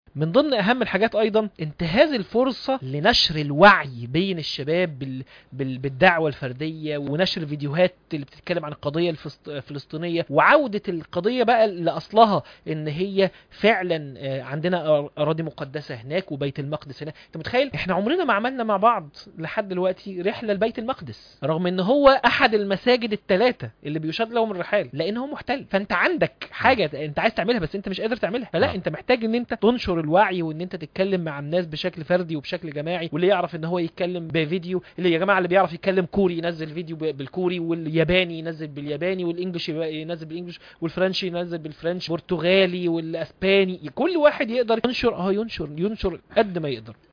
من ضمن اهم الحاجات ايضا انتهاز الفرصه لنشر الوعي بين الشباب بال... بال... بالدعوه الفرديه ونشر فيديوهات اللي بتتكلم عن القضيه الفلسط- الفلسطينيه وعوده القضيه بقى لاصلها ان هي فعلا آه، عندنا أر- اراضي مقدسه هناك وبيت المقدس هناك انت متخيل احنا عمرنا ما عملنا مع بعض لحد دلوقتي رحله لبيت المقدس رغم ان هو احد المساجد الثلاثه اللي بيشاد لهم الرحال لان هو محتل فانت عندك حاجه انت عايز تعملها بس انت مش قادر تعملها فلا آه. انت محتاج ان انت تنشر الوعي وان انت تتكلم مع الناس بشكل فردي وبشكل جماعي واللي يعرف ان هو يتكلم بفيديو اللي يا جماعه اللي بيعرف يتكلم كوري ينزل فيديو ب- بالكوري والياباني ينزل بالياباني والانجليش يبقى- ينزل بالانجليش والفرنشي ينزل بالفرنش والبرتغالي والاسباني كل واحد يقدر ينشر اه ينشر ينشر قد ما يقدر